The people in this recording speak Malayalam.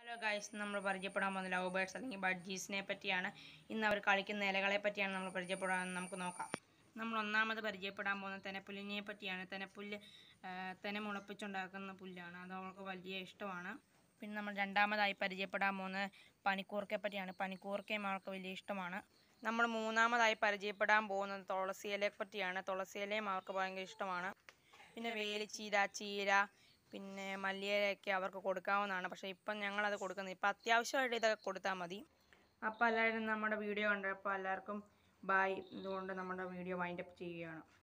ഹലോ ഗൈസ് നമ്മൾ പരിചയപ്പെടാൻ പോകുന്ന ലവ് ബേർഡ്സ് അല്ലെങ്കിൽ ബഡ്ജീസിനെ പറ്റിയാണ് ഇന്ന് അവർ കളിക്കുന്ന ഇലകളെ പറ്റിയാണ് നമ്മൾ പരിചയപ്പെടാൻ നമുക്ക് നോക്കാം നമ്മൾ ഒന്നാമത് പരിചയപ്പെടാൻ പോകുന്ന തെനപ്പുല്ലിനെ പറ്റിയാണ് തെനപ്പുല്ല് ആ, തെന മുളപ്പിച്ചുണ്ടാക്കുന്ന പുല്ലാണ് അത് അവൾക്ക് വലിയ ഇഷ്ടമാണ് പിന്നെ നമ്മൾ രണ്ടാമതായി പരിചയപ്പെടാൻ പോകുന്നത് പനിക്കൂർക്കയെ പറ്റിയാണ് പനിക്കൂർക്കയും അവൾക്ക് വലിയ ഇഷ്ടമാണ് നമ്മൾ മൂന്നാമതായി പരിചയപ്പെടാൻ പോകുന്നത് തുളസി ഇലയെ പറ്റിയാണ് തുളസി ഇലയും അവർക്ക് ഭയങ്കര ഇഷ്ടമാണ് പിന്നെ വേലിച്ചീര ചീര പിന്നെ മല്ലിയിലയൊക്കെ അവർക്ക് കൊടുക്കാവുന്നതാണ് പക്ഷേ ഇപ്പം ഞങ്ങളത് കൊടുക്കുന്നത് ഇപ്പം അത്യാവശ്യമായിട്ട് ഇതൊക്കെ കൊടുത്താൽ മതി അപ്പോൾ എല്ലാവരും നമ്മുടെ വീഡിയോ കണ്ടപ്പോൾ എല്ലാവർക്കും ബായ് ഇതുകൊണ്ട് നമ്മുടെ വീഡിയോ വൈൻഡപ്പ് ചെയ്യുകയാണ്